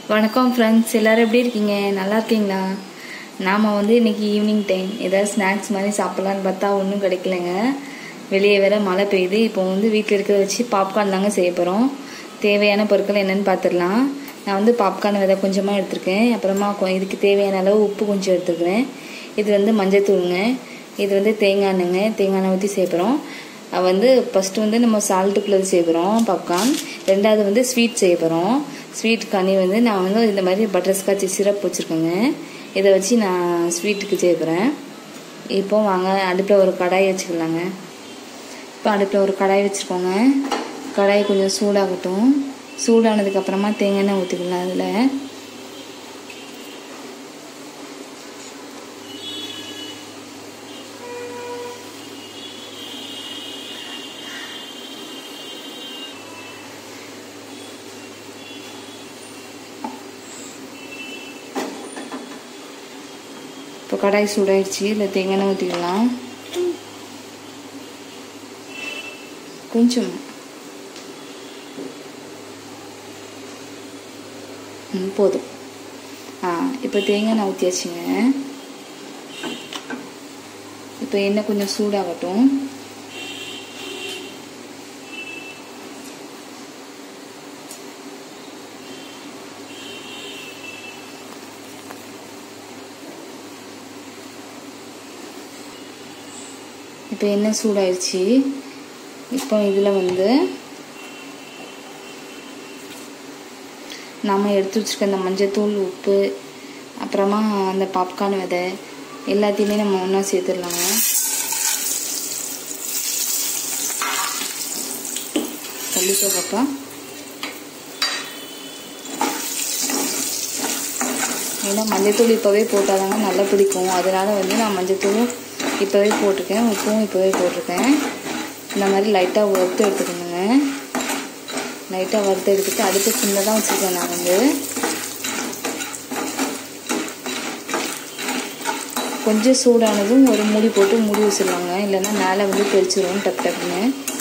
வணக்கம் ஃப்ரெண்ட்ஸ் எல்லோரும் எப்படி இருக்கீங்க நல்லா இருக்கீங்களா நாம் வந்து இன்னைக்கு ஈவினிங் டைம் ஏதாவது ஸ்நாக்ஸ் மாதிரி சாப்பிட்லான்னு பார்த்தா ஒன்றும் கிடைக்கலங்க வெளியே வேற மழை பெய்யுது இப்போ வந்து வீட்டில் இருக்கிறத வச்சு பாப்கார்ன் தாங்க செய்ய போகிறோம் தேவையான பொருட்கள் என்னென்னு பார்த்துடலாம் நான் வந்து பாப்கார்ன் விதை கொஞ்சமாக எடுத்திருக்கேன் அப்புறமா கொ- இதுக்கு தேவையான அளவு உப்பு கொஞ்சம் எடுத்துக்கிறேன் இது வந்து மஞ்சள் தூளுங்க இது வந்து தேங்காய் எண்ணெய்ங்க தேங்காய் எண்ணெய் ஊற்றி சேர்க்குறோம் அது வந்து ஃபஸ்ட்டு வந்து நம்ம சால்ட்டுக்குள்ளது செய்கிறோம் பாப்கார்ன் ரெண்டாவது வந்து ஸ்வீட் செய்ய போகிறோம் ஸ்வீட் கனி வந்து நான் வந்து இந்த மாதிரி பட்டர் ஸ்காட்ச் சிரப் வச்சுருக்கேங்க இதை வச்சு நான் ஸ்வீட்டுக்கு செய்கிறேன் இப்போ வாங்க அடுப்பில் ஒரு கடாய் வச்சுக்கலாங்க இப்போ அடுப்பில் ஒரு கடாய் வச்சுருக்கோங்க கடாய் கொஞ்சம் சூடாகட்டும் சூடானதுக்கப்புறமா தேங்காய் எண்ணெய் ஊற்றிக்கலாம் அதில் இப்போ கடாய் சூடாயிடுச்சு இல்லை தேங்காய் எண்ணெய் ஊற்றிக்கலாம் கொஞ்சம் ம் போதும் ஆ இப்போ தேங்காய் எண்ணெய் ஊற்றியாச்சுங்க இப்போ எண்ணெய் கொஞ்சம் சூடாகட்டும் இப்போ எண்ணெய் சூடாயிடுச்சு இப்போ இதில் வந்து நம்ம எடுத்து வச்சுருக்க இந்த மஞ்சத்தூள் உப்பு அப்புறமா அந்த பாப்கார்ன் விதை எல்லாத்தையுமே நம்ம ஒன்றா சேர்த்துடலாங்க கண்டிப்பாக பாப்பா ஏன்னா மஞ்சத்தூள் இப்போவே போட்டாதாங்க நல்லா பிடிக்கும் அதனால வந்து நான் மஞ்சத்தூளும் இப்போவே போட்டிருக்கேன் உப்பும் இப்போவே போட்டிருக்கேன் இந்த மாதிரி லைட்டாக வறுத்து எடுத்துக்கணுங்க லைட்டாக வறுத்து எடுத்துட்டு அடுப்பு சின்னதாக தான் வச்சுருக்கேன் நான் வந்து கொஞ்சம் சூடானதும் ஒரு மூடி போட்டு மூடி வச்சிடலாங்க இல்லைன்னா மேலே வந்து தெரிச்சிரும் டப் டப்னு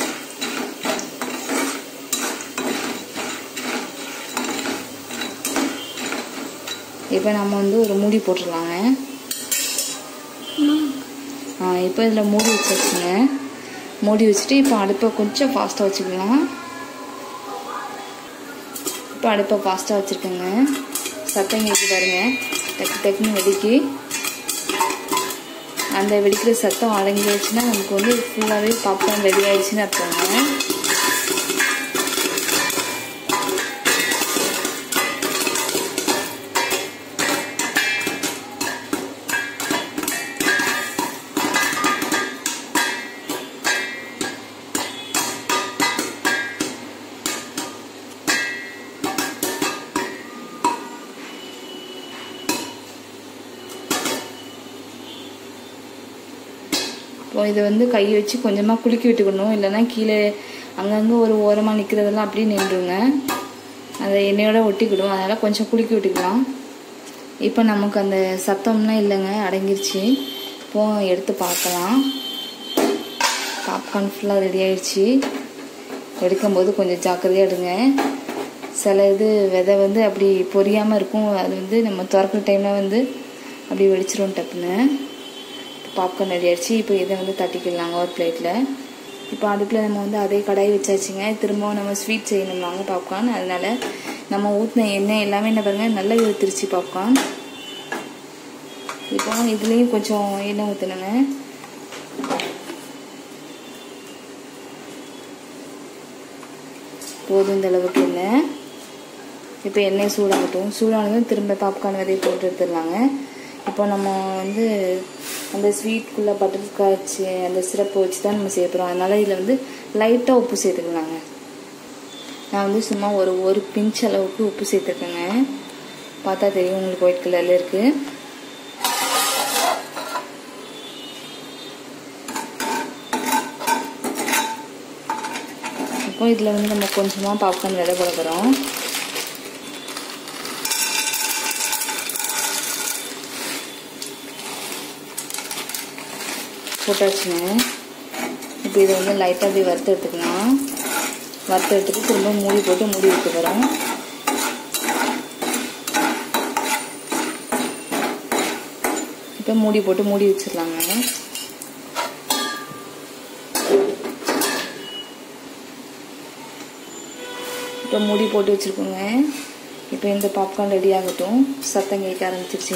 இப்போ நம்ம வந்து ஒரு மூடி போட்டுடலாங்க ஆ இப்போ இதில் மூடி வச்சாச்சுங்க மூடி வச்சுட்டு இப்போ அடுப்பை கொஞ்சம் ஃபாஸ்ட்டாக வச்சுக்கலாம் இப்போ அடுப்பை ஃபாஸ்ட்டாக வச்சுருக்கேங்க சத்தம் கேட்டு பாருங்க டக்கு டக்குன்னு வெடிக்கி அந்த வெடிக்கிற சத்தம் அடங்கிடுச்சுன்னா நமக்கு வந்து ஃபுல்லாகவே பாப்கார்ன் ரெடி ஆயிடுச்சுன்னு அர்த்தங்க இப்போ இதை வந்து கை வச்சு கொஞ்சமாக குலுக்கி விட்டுக்கணும் இல்லைன்னா கீழே அங்கங்கே ஒரு ஓரமாக நிற்கிறதெல்லாம் அப்படியே நின்றுங்க அதை எண்ணெயோட ஒட்டிக்கிடும் அதனால் கொஞ்சம் குலுக்கி விட்டுக்கலாம் இப்போ நமக்கு அந்த சத்தம்லாம் இல்லைங்க அடங்கிருச்சு இப்போ எடுத்து பார்க்கலாம் பாப்கார்ன் ஃபுல்லாக ரெடி ஆயிடுச்சு எடுக்கும்போது கொஞ்சம் ஜாக்கிரதையாக எடுங்க சில இது விதை வந்து அப்படி பொரியாமல் இருக்கும் அது வந்து நம்ம திறக்கிற டைமில் வந்து அப்படி வெடிச்சிரும் டப்புன்னு பாப்கார்ன் ரெடி ஆயிடுச்சு இப்போ இதை வந்து தட்டிக்கலாங்க ஒரு பிளேட்டில் இப்போ அடுப்பில் நம்ம வந்து அதே கடாய் வச்சாச்சுங்க திரும்பவும் நம்ம ஸ்வீட் செய்யணும்லாங்க பாப்கார்ன் அதனால நம்ம ஊற்றின எண்ணெய் எல்லாமே என்ன பாருங்க நல்லா இழுத்துருச்சு பாப்கார்ன் இப்போ இதுலேயும் கொஞ்சம் எண்ணெய் ஊற்றணுங்க போதும் இந்த அளவுக்கு எண்ணெய் இப்போ எண்ணெய் சூடாகட்டும் சூடானதும் திரும்ப பாப்கார்ன் விதையை போட்டு எடுத்துடலாங்க இப்போ நம்ம வந்து அந்த ஸ்வீட்குள்ளே பட்டர் ஸ்காட்ச் அந்த சிரப்பு வச்சு தான் நம்ம சேர்க்குறோம் அதனால இதில் வந்து லைட்டாக உப்பு சேர்த்துக்கலாங்க நான் வந்து சும்மா ஒரு ஒரு பிஞ்ச் அளவுக்கு உப்பு சேர்த்துருக்கேங்க பார்த்தா தெரியும் உங்களுக்கு ஒயிட் கலரில் இருக்குது இப்போ இதில் வந்து நம்ம கொஞ்சமாக பாப்கார்ன் விதை போட போகிறோம் போட்டாச்சுங்க இப்போ இதை வந்து லைட்டாக அப்படியே வறுத்து எடுத்துக்கலாம் வறுத்து எடுத்துட்டு திரும்ப மூடி போட்டு மூடி வைக்க போகிறோம் இப்போ மூடி போட்டு மூடி வச்சிடலாங்க இப்போ மூடி போட்டு வச்சுருக்கோங்க இப்போ இந்த பாப்கார்ன் ரெடி ஆகட்டும் சத்தம் கேட்க ஆரம்பிச்சிருச்சு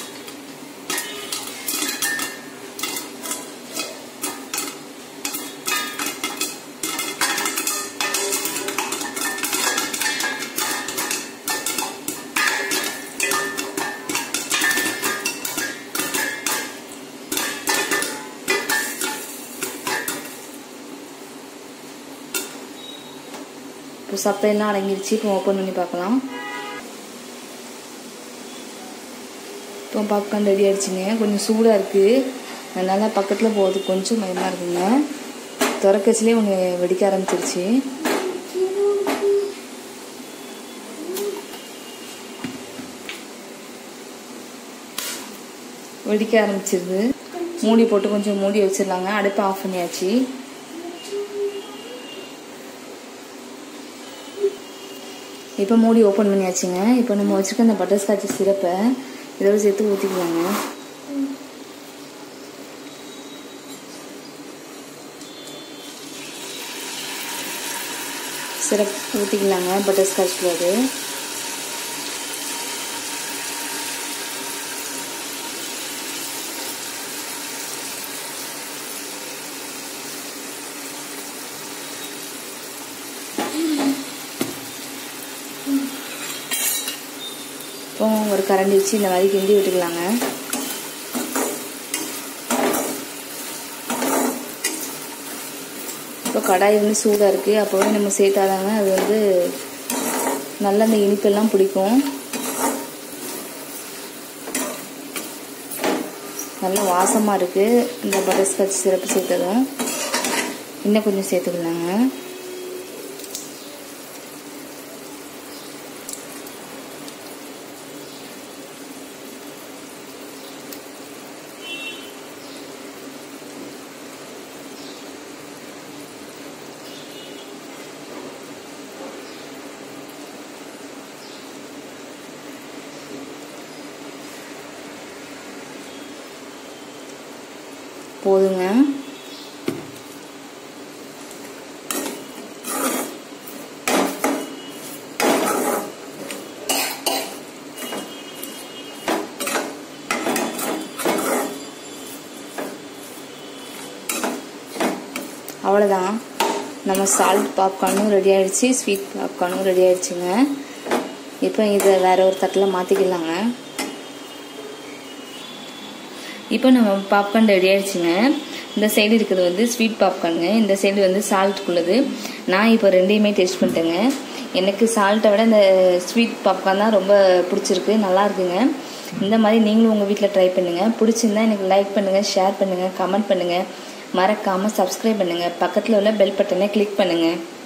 இப்போ சத்தம் எல்லாம் அடங்கிருச்சு இப்போ ஓப்பன் பண்ணி பார்க்கலாம் இப்போ பாப்கார்ன் ரெடி ஆயிடுச்சுங்க கொஞ்சம் சூடாக இருக்குது அதனால் பக்கத்தில் போகிறது கொஞ்சம் பயமாக இருக்குங்க திறக்கச்சிலே ஒன்று வெடிக்க ஆரம்பிச்சிருச்சு வெடிக்க ஆரம்பிச்சிருது மூடி போட்டு கொஞ்சம் மூடி வச்சிடலாங்க அடுப்பை ஆஃப் பண்ணியாச்சு இப்போ மூடி ஓப்பன் பண்ணியாச்சுங்க இப்போ நம்ம வச்சுருக்க அந்த பட்டர்ஸ்காட்சி சிரப்பை இதோட சேர்த்து ஊற்றிக்கலாங்க சிரப் ஊற்றிக்கலாங்க பட்டர்ஸ்காட்ச் ஃப்ளேவர் இப்போ ஒரு கரண்டி வச்சு இந்த மாதிரி கிண்டி விட்டுக்கலாங்க இப்போ கடாய் வந்து சூடாக இருக்குது அப்போவே நம்ம சேர்த்தாதாங்க அது வந்து நல்லா அந்த இனிப்பெல்லாம் பிடிக்கும் நல்ல வாசமாக இருக்குது இந்த பட்டர்ஸ்காட்ச் சிறப்பு சேர்த்ததும் இன்னும் கொஞ்சம் சேர்த்துக்கலாங்க போதுங்க அவ்வளோதான் நம்ம சால்ட் பாப்கார்னும் ரெடி ஆயிடுச்சு ஸ்வீட் பாப்கார்னும் ரெடி ஆயிடுச்சுங்க இப்போ இதை வேற ஒரு தட்டில் மாற்றிக்கலாங்க இப்போ நம்ம பாப்கார்ன் ரெடி ஆயிடுச்சுங்க இந்த சைடு இருக்கிறது வந்து ஸ்வீட் பாப்கார்னுங்க இந்த சைடு வந்து சால்ட்டுக்குள்ளது நான் இப்போ ரெண்டையுமே டேஸ்ட் பண்ணிட்டேங்க எனக்கு சால்ட்டை விட இந்த ஸ்வீட் பாப்கார்ன் தான் ரொம்ப பிடிச்சிருக்கு நல்லா இருக்குங்க இந்த மாதிரி நீங்களும் உங்கள் வீட்டில் ட்ரை பண்ணுங்கள் பிடிச்சிருந்தா எனக்கு லைக் பண்ணுங்கள் ஷேர் பண்ணுங்கள் கமெண்ட் பண்ணுங்கள் மறக்காமல் சப்ஸ்கிரைப் பண்ணுங்கள் பக்கத்தில் உள்ள பெல் பட்டனை கிளிக் பண்ணுங்கள்